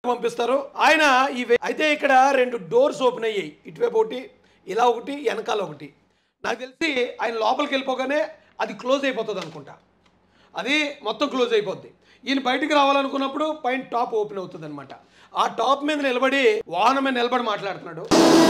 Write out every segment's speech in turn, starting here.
పంపిస్తారు ఆయన ఈ వే- అయితే ఇక్కడ రెండు డోర్స్ ఓపెన్ అయ్యాయి ఇటువైపు ఒకటి ఇలా ఒకటి వెనకాల ఒకటి నాకు తెలిసి ఆయన లోపలికి వెళ్ళిపోగానే అది క్లోజ్ అయిపోతుంది అనుకుంటా అది మొత్తం క్లోజ్ అయిపోద్ది ఈయన బయటికి రావాలనుకున్నప్పుడు పైన టాప్ ఓపెన్ అవుతుంది అనమాట ఆ టాప్ మీద నిలబడి వాహనం మీద నిలబడి మాట్లాడుతున్నాడు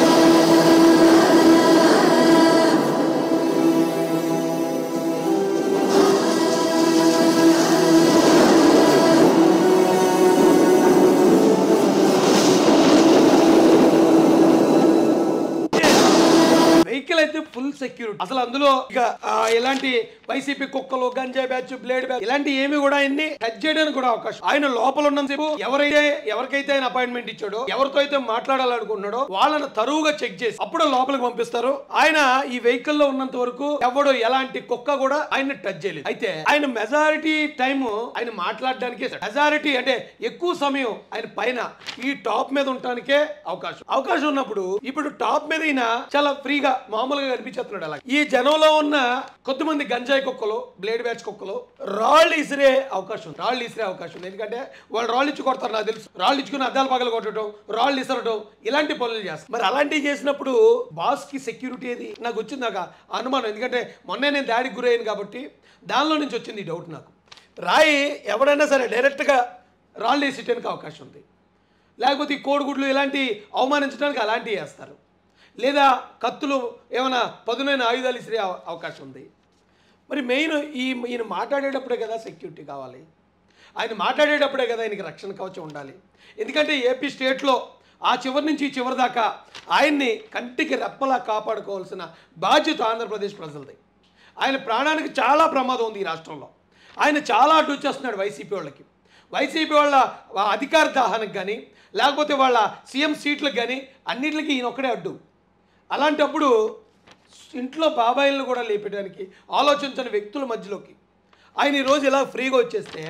వెహికల్ అయితే ఫుల్ సెక్యూరిటీ అసలు అందులో ఇక ఆ, ఇలాంటి వైసీపీ కుక్కలు గంజాయి బ్యాచ్ బ్లేడ్ బ్యాచ్ ఇలాంటి ఏమి కూడా ఆయన్ని టచ్ చేయడానికి కూడా అవకాశం ఆయన లోపల ఉన్నంతసేపు ఎవరైతే ఎవరికైతే ఆయన అపాయింట్మెంట్ ఇచ్చాడో ఎవరితో అయితే మాట్లాడాలనుకుంటున్నాడో వాళ్ళని తరువుగా చెక్ చేసి అప్పుడు లోపలికి పంపిస్తారు ఆయన ఈ వెహికల్ లో ఉన్నంత వరకు ఎవడు ఎలాంటి కుక్క కూడా ఆయన టచ్ చేయలేదు అయితే ఆయన మెజారిటీ టైం ఆయన మాట్లాడడానికే మెజారిటీ అంటే ఎక్కువ సమయం ఆయన పైన ఈ టాప్ మీద ఉండటానికే అవకాశం అవకాశం ఉన్నప్పుడు ఇప్పుడు టాప్ మీద ఈయన చాలా ఫ్రీగా మామూలుగా కనిపించేస్తున్నాడు అలా ఈ జనంలో ఉన్న కొద్దిమంది గంజాయి కుక్కలు బ్లేడ్ బ్యాచ్ కుక్కలు రాళ్ళు ఇసిరే అవకాశం ఉంది. రాళ్ళు ఇసిరే అవకాశం ఉంది ఎందుకంటే వాళ్ళు రాళ్ళు ఇచ్చి కొడతారు నాకు తెలుసు రాళ్ళు ఇచ్చుకుని అద్దాలు పగలు కొట్టడం రాళ్ళు ఇసరడం ఇలాంటి పనులు చేస్తారు మరి అలాంటివి చేసినప్పుడు బాస్ కి సెక్యూరిటీ ఏది నాకు వచ్చింది నాకు ఆ అనుమానం ఎందుకంటే మొన్నే నేను దాడికి గురయ్యాను కాబట్టి దానిలో నుంచి వచ్చింది ఈ డౌట్ నాకు రాయి ఎవడైనా సరే డైరెక్ట్గా రాళ్ళు వేసేయడానికి అవకాశం ఉంది లేకపోతే ఈ కోడిగుడ్లు ఇలాంటి అవమానించడానికి అలాంటివి వేస్తారు లేదా కత్తులు ఏమైనా పదునైన ఆయుధాలు ఇసిరే అవ- అవకాశం ఉంది మరి మెయిన్ ఈ ఈయన మాట్లాడేటప్పుడే కదా సెక్యూరిటీ కావాలి ఆయన మాట్లాడేటప్పుడే కదా ఆయనకి రక్షణ కవచం ఉండాలి ఎందుకంటే ఏపీ స్టేట్లో ఆ చివరి నుంచి ఈ చివరి దాకా ఆయన్ని కంటికి రెప్పలా కాపాడుకోవాల్సిన బాధ్యత ఆంధ్రప్రదేశ్ ప్రజలది ఆయన ప్రాణానికి చాలా ప్రమాదం ఉంది ఈ రాష్ట్రంలో ఆయన చాలా అడ్డు వచ్చేస్తున్నాడు వైసీపీ వాళ్ళకి వైసీపీ వాళ్ళ వా- అధికార దాహానికి కానీ లేకపోతే వాళ్ళ సీఎం సీట్లకు కానీ అన్నిటికీ ఈయన ఒక్కడే అడ్డు అలాంటప్పుడు ఇంట్లో బాబాయిలను కూడా లేపడానికి ఆలోచించని వ్యక్తుల మధ్యలోకి ఆయన ఈరోజు ఇలా ఫ్రీగా వచ్చేస్తే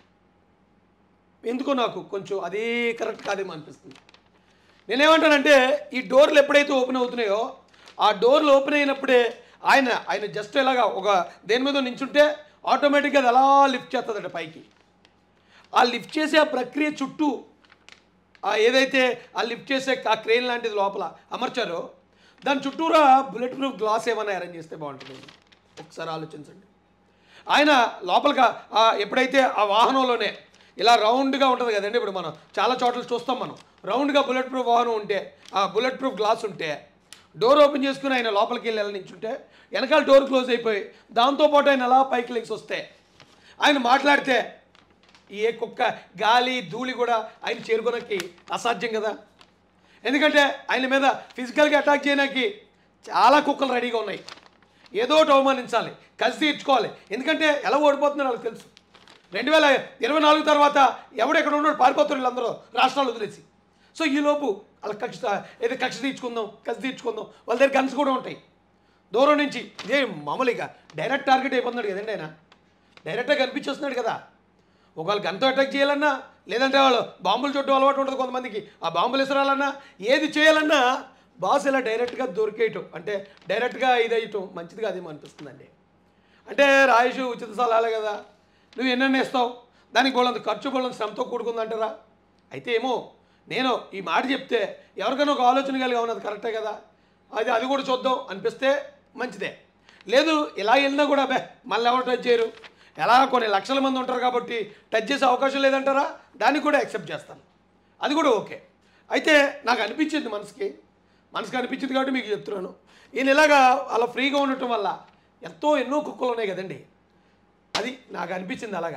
ఎందుకో నాకు కొంచెం అది కరెక్ట్ కాదేమో అనిపిస్తుంది నేనేమంటానంటే ఈ డోర్లు ఎప్పుడైతే ఓపెన్ అవుతున్నాయో ఆ డోర్లు ఓపెన్ అయినప్పుడే ఆయన ఆయన జస్ట్ ఇలాగా ఒక దేని మీద నించుంటే ఆటోమేటిక్గా అది అలా లిఫ్ట్ చేస్తుందట పైకి ఆ లిఫ్ట్ చేసే ఆ ప్రక్రియ చుట్టూ ఆ ఏదైతే ఆ లిఫ్ట్ చేసే ఆ క్రెయిన్ లాంటిది లోపల అమర్చారో దాని చుట్టూరా బుల్లెట్ ప్రూఫ్ గ్లాస్ ఏమైనా అరేంజ్ చేస్తే బాగుంటుంది ఒకసారి ఆలోచించండి ఆయన లోపలిగా ఆ ఎప్పుడైతే ఆ వాహనంలోనే ఇలా రౌండ్గా ఉంటుంది కదండి ఇప్పుడు మనం చాలా చోట్ల చూస్తాం మనం రౌండ్గా బుల్లెట్ ప్రూఫ్ వాహనం ఉంటే ఆ బుల్లెట్ ప్రూఫ్ గ్లాస్ ఉంటే డోర్ ఓపెన్ చేసుకుని ఆయన లోపలికి వెళ్ళి వెళ్ళ నించుంటే వెనకాల డోర్ క్లోజ్ అయిపోయి దాంతోపాటు ఆయన అలా పైకి లెగ్స్ వస్తే ఆయన మాట్లాడితే ఏ కుక్క గాలి ధూళి కూడా ఆయన చేరుకోనకి అసాధ్యం కదా ఎందుకంటే ఆయన మీద ఫిజికల్గా అటాక్ చేయడానికి చాలా కుక్కలు రెడీగా ఉన్నాయి ఏదో ఒకటి అవమానించాలి కలిసి తీర్చుకోవాలి ఎందుకంటే ఎలా ఓడిపోతున్నారో వాళ్ళకి తెలుసు రెండు వేల ఇరవై నాలుగు తర్వాత ఎవడెక్కడ ఉన్నాడు పారిపోతారు వీళ్ళందరూ రాష్ట్రాలు వదిలేసి సో ఈలోపు వాళ్ళ కక్ష ఏదో కక్ష తీర్చుకుందాం కక్ష తీర్చుకుందాం వాళ్ళ దగ్గర గన్స్ కూడా ఉంటాయి దూరం నుంచి ఇదే మామూలుగా డైరెక్ట్ టార్గెట్ అయిపోతున్నాడు కదండి ఆయన డైరెక్ట్గా కనిపించేస్తున్నాడు కదా ఒకవేళ గన్తో అటాక్ చేయాలన్నా లేదంటే వాళ్ళు బాంబులు చుట్టూ అలవాటు ఉంటుంది కొంతమందికి ఆ బాంబులు విసరాలన్నా ఏది చేయాలన్నా బాస్ ఇలా డైరెక్ట్గా దొరికేయటం అంటే డైరెక్ట్గా ఇది అయ్యటం మంచిది కాదేమో అనిపిస్తుందండి అంటే రాయుష్ ఉచిత సలహాలే కదా నువ్వు ఎన్నెన్న ఇస్తావు దానికి బోళ్ళంత ఖర్చు బోళ్ళంత శ్రమతో కూడుకుందంటారా అయితే ఏమో నేను ఈ మాట చెప్తే ఎవరికైనా ఒక ఆలోచన కలిగి ఉన్నది కరెక్టే కదా అది అది కూడా చూద్దాం అనిపిస్తే మంచిదే లేదు ఇలా వెళ్ళినా కూడా బే మళ్ళీ ఎవరు టచ్ చేయరు ఎలా కొన్ని లక్షల మంది ఉంటారు కాబట్టి టచ్ చేసే అవకాశం లేదంటారా దాన్ని కూడా యాక్సెప్ట్ చేస్తాను అది కూడా ఓకే అయితే నాకు అనిపించింది మనసుకి మనసుకి అనిపించింది కాబట్టి మీకు చెప్తున్నాను ఈయన ఇలాగా అలా ఫ్రీగా ఉండటం వల్ల ఎంతో ఎన్నో కుక్కలు ఉన్నాయి కదండి అది నాకు అనిపించింది అలాగా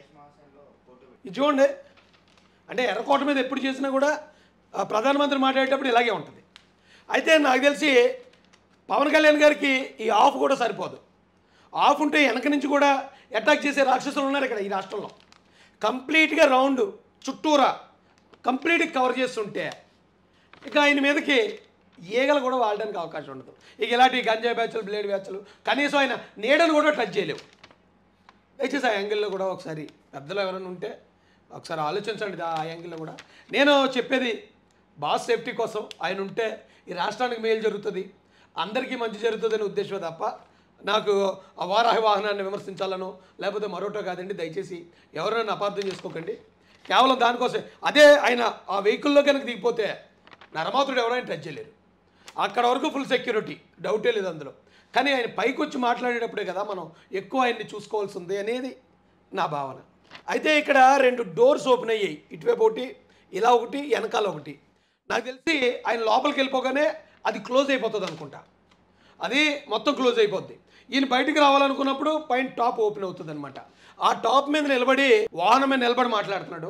ఇది చూడండి అంటే ఎర్రకోట మీద ఎప్పుడు చేసినా కూడా ఆ, ప్రధానమంత్రి మాట్లాడేటప్పుడు ఇలాగే ఉంటుంది అయితే నాకు తెలిసి పవన్ కళ్యాణ్ గారికి ఈ ఆఫ్ కూడా సరిపోదు ఆఫ్ ఉంటే వెనక నుంచి కూడా అటాక్ చేసే రాక్షసులు ఉన్నారు ఇక్కడ ఈ రాష్ట్రంలో కంప్లీట్గా రౌండ్ చుట్టూరా కంప్లీట్గా కవర్ చేస్తుంటే ఇక ఆయన మీదకి ఈగలు కూడా వాడడానికి అవకాశం ఉండదు ఇక ఇలాంటి గంజాయి బ్యాచ్లు బ్లేడ్ బ్యాచ్లు కనీసం ఆయన నీడను కూడా టచ్ చేయలేవు దయచేసి ఆ యాంగిల్లో కూడా ఒకసారి పెద్దలు ఎవరైనా ఉంటే ఒకసారి ఆలోచించండి ఆ యాంగిల్లో కూడా నేను చెప్పేది బాస్ సేఫ్టీ కోసం ఆయన ఉంటే ఈ రాష్ట్రానికి మేలు జరుగుతుంది అందరికీ మంచి జరుగుతుందనే ఉద్దేశం తప్ప నాకు ఆ వారాహి వాహనాన్ని విమర్శించాలనో లేకపోతే మరోటో కాదండి దయచేసి ఎవరైనా అపార్థం చేసుకోకండి కేవలం దానికోసం అదే ఆయన ఆ వెహికల్లో కనుక దిగిపోతే నరమాతుడు ఎవరైనా టచ్ చేయలేరు అక్కడ వరకు ఫుల్ సెక్యూరిటీ డౌటే లేదు అందులో కానీ ఆయన పైకి వచ్చి మాట్లాడేటప్పుడే కదా మనం ఎక్కువ ఆయన్ని చూసుకోవాల్సి ఉంది అనేది నా భావన అయితే ఇక్కడ రెండు డోర్స్ ఓపెన్ అయ్యాయి ఇటువైపు ఒకటి ఇలా ఒకటి వెనకాల ఒకటి నాకు తెలిసి ఆయన లోపలికి వెళ్ళిపోగానే అది క్లోజ్ అయిపోతుంది అనుకుంటా అది మొత్తం క్లోజ్ అయిపోద్ది ఈయన బయటికి రావాలనుకున్నప్పుడు పైన టాప్ ఓపెన్ అవుతుంది అనమాట ఆ టాప్ మీద నిలబడి వాహనం మీద నిలబడి మాట్లాడుతున్నాడు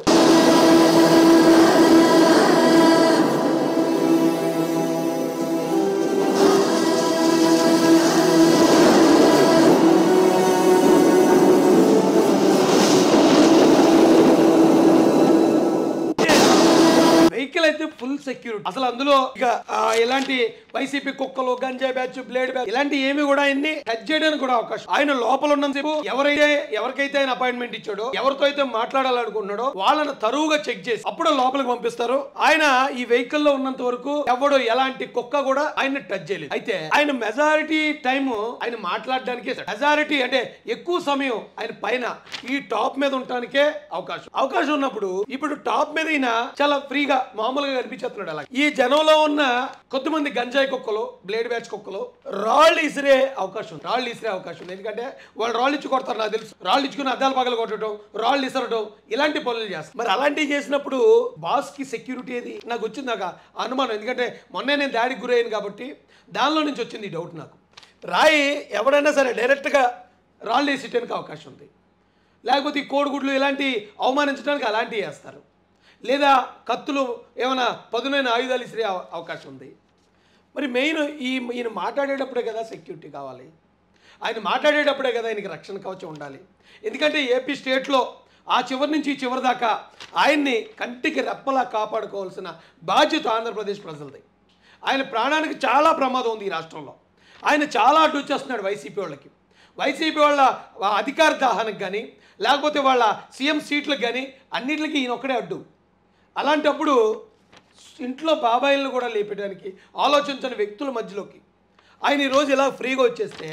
వెహికల్ అయితే ఫుల్ సెక్యూరిటీ అసలు అందులో ఇక ఆ, ఎలాంటి వైసీపీ కుక్కలు గంజాయి బ్యాచ్ బ్లేడ్ బ్యాచ్ ఇలాంటి ఏమి కూడా ఆయన్ని టచ్ చేయడానికి కూడా అవకాశం ఆయన లోపల ఉన్నంతసేపు ఎవరైతే ఎవరికైతే ఆయన అపాయింట్మెంట్ ఇచ్చాడో ఎవరితో అయితే మాట్లాడాలనుకుంటున్నాడో వాళ్ళని తరువుగా చెక్ చేసి అప్పుడు లోపలికి పంపిస్తారు ఆయన ఈ వెహికల్ లో ఉన్నంత వరకు ఎవడు ఎలాంటి కుక్క కూడా ఆయన టచ్ చేయలేదు అయితే ఆయన మెజారిటీ టైం ఆయన మాట్లాడడానికే మెజారిటీ అంటే ఎక్కువ సమయం ఆయన పైన ఈ టాప్ మీద ఉండటానికే అవకాశం అవకాశం ఉన్నప్పుడు ఇప్పుడు టాప్ మీద ఈయన చాలా ఫ్రీగా మామూలుగా కనిపించేస్తున్నాడు అలా ఈ జనంలో ఉన్న కొద్దిమంది గంజాయి కుక్కలు బ్లేడ్ బ్యాచ్ కుక్కలు రాళ్ళు ఇసిరే అవకాశం ఉంది. రాళ్ళు ఇసిరే అవకాశం ఉంది ఎందుకంటే వాళ్ళు రాళ్ళు ఇచ్చి కొడతారు నాకు తెలుసు రాళ్ళు ఇచ్చుకుని అద్దాలు పగలు కొట్టడం రాళ్ళు ఇసరడం ఇలాంటి పనులు చేస్తారు మరి అలాంటివి చేసినప్పుడు బాస్ కి సెక్యూరిటీ ఏది నాకు వచ్చింది నాకు ఆ అనుమానం ఎందుకంటే మొన్నే నేను దాడికి గురయ్యాను కాబట్టి దానిలో నుంచి వచ్చింది ఈ డౌట్ నాకు రాయి ఎవడైనా సరే డైరెక్ట్గా రాళ్ళు వేసేయడానికి అవకాశం ఉంది లేకపోతే ఈ కోడిగుడ్లు ఇలాంటి అవమానించడానికి అలాంటివి వేస్తారు లేదా కత్తులు ఏమైనా పదునైన ఆయుధాలు ఇసిరే అవ- అవకాశం ఉంది మరి మెయిన్ ఈ ఈయన మాట్లాడేటప్పుడే కదా సెక్యూరిటీ కావాలి ఆయన మాట్లాడేటప్పుడే కదా ఆయనకి రక్షణ కవచం ఉండాలి ఎందుకంటే ఏపీ స్టేట్లో ఆ చివరి నుంచి ఈ చివరి దాకా ఆయన్ని కంటికి రెప్పలా కాపాడుకోవాల్సిన బాధ్యత ఆంధ్రప్రదేశ్ ప్రజలది ఆయన ప్రాణానికి చాలా ప్రమాదం ఉంది ఈ రాష్ట్రంలో ఆయన చాలా అడ్డు వచ్చేస్తున్నాడు వైసీపీ వాళ్ళకి వైసీపీ వాళ్ళ ఆ అధికార దాహానికి కానీ లేకపోతే వాళ్ళ సీఎం సీట్లకు కానీ అన్నిటికీ ఈయన ఒక్కడే అడ్డు అలాంటప్పుడు ఇంట్లో బాబాయిలను కూడా లేపడానికి ఆలోచించని వ్యక్తుల మధ్యలోకి ఆయన ఈరోజు ఇలా ఫ్రీగా వచ్చేస్తే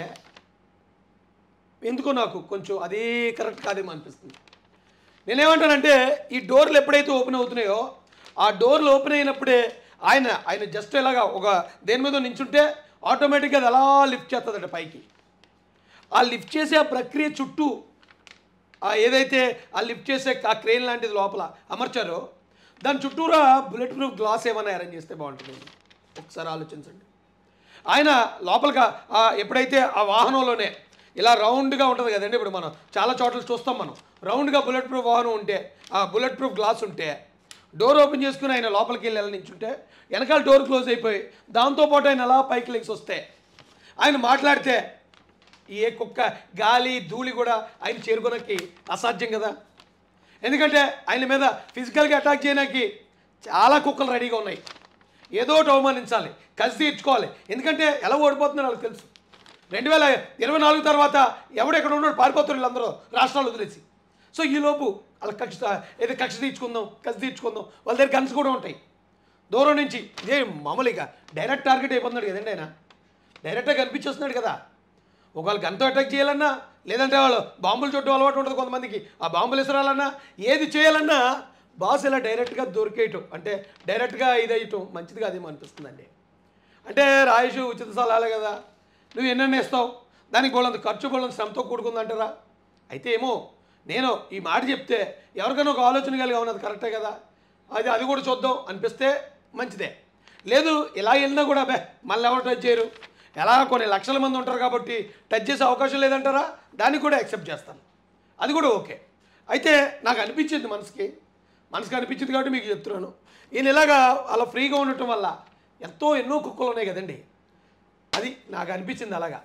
ఎందుకో నాకు కొంచెం అదే కరెక్ట్ కాదేమో అనిపిస్తుంది నేనేమంటానంటే ఈ డోర్లు ఎప్పుడైతే ఓపెన్ అవుతున్నాయో ఆ డోర్లు ఓపెన్ అయినప్పుడే ఆయన ఆయన జస్ట్ ఇలాగా ఒక దేని మీద నించుంటే ఆటోమేటిక్గా అది అలా లిఫ్ట్ చేస్తుందట పైకి ఆ లిఫ్ట్ చేసే ఆ ప్రక్రియ చుట్టూ ఆ ఏదైతే ఆ లిఫ్ట్ చేసే ఆ క్రెయిన్ లాంటిది లోపల అమర్చారో దాని చుట్టూరా బుల్లెట్ ప్రూఫ్ గ్లాస్ ఏమైనా అరేంజ్ చేస్తే బాగుంటుంది ఒకసారి ఆలోచించండి ఆయన లోపలిగా ఆ ఎప్పుడైతే ఆ వాహనంలోనే ఇలా రౌండ్గా ఉంటుంది కదండి ఇప్పుడు మనం చాలా చోట్ల చూస్తాం మనం రౌండ్గా బుల్లెట్ ప్రూఫ్ వాహనం ఉంటే ఆ బుల్లెట్ ప్రూఫ్ గ్లాస్ ఉంటే డోర్ ఓపెన్ చేసుకుని ఆయన లోపలికి వెళ్ళి నించుంటే వెనకాల డోర్ క్లోజ్ అయిపోయి దాంతోపాటు ఆయన అలా పైకి లెగ్స్ వస్తే ఆయన మాట్లాడితే ఏ కుక్క గాలి ధూళి కూడా ఆయన చేరుకోనకి అసాధ్యం కదా ఎందుకంటే ఆయన మీద ఫిజికల్గా అటాక్ చేయడానికి చాలా కుక్కలు రెడీగా ఉన్నాయి ఏదో ఒకటి అవమానించాలి కసి తీర్చుకోవాలి ఎందుకంటే ఎలా ఓడిపోతున్నారో వాళ్ళకి తెలుసు రెండు వేల ఇరవై నాలుగు తర్వాత ఎవడెక్కడ ఉన్నాడు పారిపోతారు వీళ్ళందరూ రాష్ట్రాలు వదిలేసి సో ఈలోపు వాళ్ళ కక్ష ఏదో కక్ష తీర్చుకుందాం కసి తీర్చుకుందాం వాళ్ళ దగ్గర గన్స్ కూడా ఉంటాయి దూరం నుంచి ఇదే మామూలుగా డైరెక్ట్ టార్గెట్ అయిపోతున్నాడు కదండి ఆయన డైరెక్ట్గా కనిపించేస్తున్నాడు కదా ఒకవేళ గంతో అటాక్ చేయాలన్నా లేదంటే వాళ్ళు బాంబులు చుట్టూ అలవాటు ఉంటుంది కొంతమందికి ఆ బాంబులు విసరాలన్నా ఏది చేయాలన్నా బాస్ ఇలా డైరెక్ట్గా దొరికేయటం అంటే డైరెక్ట్గా ఇది అయ్యటం మంచిది కాదేమో అనిపిస్తుందండి అంటే రాయుష్ ఉచిత సలహాలే కదా నువ్వు ఎన్నెన్న ఇస్తావు దానికి వాళ్ళంత ఖర్చు వాళ్ళంత శ్రమతో కూడుకుందంటారా అయితే ఏమో నేను ఈ మాట చెప్తే ఎవరికైనా ఒక ఆలోచన కలిగి ఉన్నది కరెక్టే కదా అది అది కూడా చూద్దాం అనిపిస్తే మంచిదే లేదు ఇలా వెళ్ళినా కూడా బే మళ్ళీ ఎవరు టచ్ చేయరు ఎలా కొన్ని లక్షల మంది ఉంటారు కాబట్టి టచ్ చేసే అవకాశం లేదంటారా దాన్ని కూడా యాక్సెప్ట్ చేస్తాను అది కూడా ఓకే అయితే నాకు అనిపించింది మనసుకి మనసుకి అనిపించింది కాబట్టి మీకు చెప్తున్నాను ఈయన ఇలాగా అలా ఫ్రీగా ఉండటం వల్ల ఎంతో ఎన్నో కుక్కలు ఉన్నాయి కదండి అది నాకు అనిపించింది అలాగా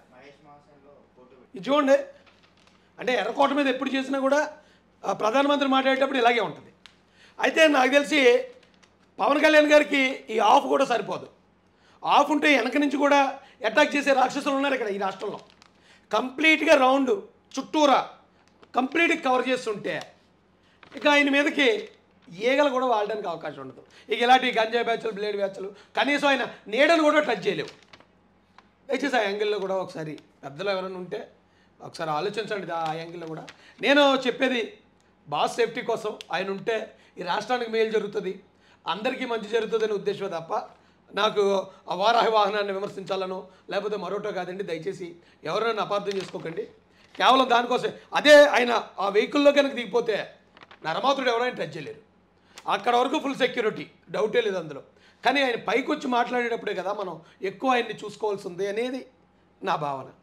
ఇది చూడండి అంటే ఎర్రకోట మీద ఎప్పుడు చేసినా కూడా ఆ, ప్రధానమంత్రి మాట్లాడేటప్పుడు ఇలాగే ఉంటుంది అయితే నాకు తెలిసి పవన్ కళ్యాణ్ గారికి ఈ ఆఫ్ కూడా సరిపోదు ఆఫ్ ఉంటే వెనక నుంచి కూడా అటాక్ చేసే రాక్షసులు ఉన్నారు ఇక్కడ ఈ రాష్ట్రంలో కంప్లీట్గా రౌండ్ చుట్టూరా కంప్లీట్గా కవర్ చేస్తుంటే ఇక ఆయన మీదకి ఈగలు కూడా వాడడానికి అవకాశం ఉండదు ఇక ఇలాంటి గంజాయి బ్యాచ్లు బ్లేడ్ బ్యాచ్లు కనీసం ఆయన నీడను కూడా టచ్ చేయలేవు దయచేసి ఆ యాంగిల్లో కూడా ఒకసారి పెద్దలు ఎవరైనా ఉంటే ఒకసారి ఆలోచించండి ఆ యాంగిల్లో కూడా నేను చెప్పేది బాస్ సేఫ్టీ కోసం ఆయన ఉంటే ఈ రాష్ట్రానికి మేలు జరుగుతుంది అందరికీ మంచి జరుగుతుందనే ఉద్దేశమే తప్ప నాకు ఆ వారాహి వాహనాన్ని విమర్శించాలనో లేకపోతే మరోటో కాదండి దయచేసి ఎవరైనా అపార్థం చేసుకోకండి కేవలం దానికోసం అదే ఆయన ఆ వెహికల్లో కనుక దిగిపోతే నరమాతుడు ఎవరైనా టచ్ చేయలేరు అక్కడ వరకు ఫుల్ సెక్యూరిటీ డౌటే లేదు అందులో కానీ ఆయన పైకి వచ్చి మాట్లాడేటప్పుడే కదా మనం ఎక్కువ ఆయన్ని చూసుకోవాల్సి ఉంది అనేది నా భావన